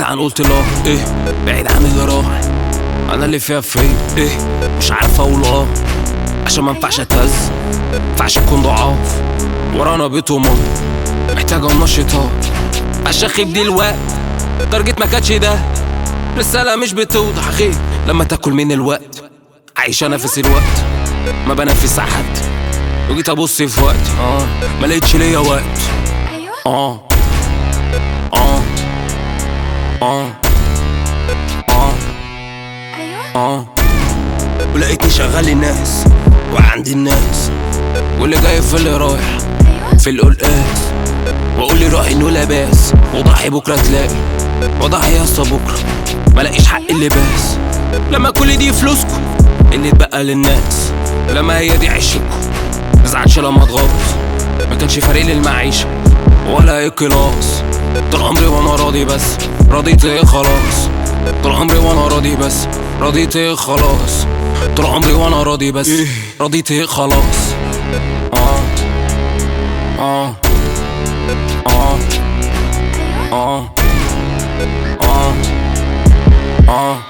جدعان قلت لا ايه بعيد عن اللي راح انا اللي فيها فيا ايه مش عارف اقول اه عشان ما ينفعش اتهز ينفعش اكون ضعاف ورانا بيت وماما محتاجة منشطات عشان خيب دي الوقت درجة ما كانتش ده رسالة مش بتوضح غير لما تاكل من الوقت عايشة نفس الوقت ما بنفس حد وجيت ابص في وقت اه ما لقيتش ليا وقت ايوه اه اه اه اه ايوه اه ولقيتني شغال الناس وعندي الناس واللي جاي في اللي رايح ايوه في القلقاس واقول لي روحي انه لاباس وضحي بكره تلاقي وضحي يا اسطى بكره ملاقيش حق اللباس لما كل دي فلوسكم اللي اتبقى للناس لما هي دي عيشتكم مزعلش لما اتغاظ ما كانش فارق لي المعيشه ولا ايه كلاس طول عمري وانا راضي بس رضيت ايه خلاص طول عمري وانا راضي بس رضيت ايه خلاص طول عمري وانا راضي بس رضيت ايه خلاص اه اه اه اه اه اه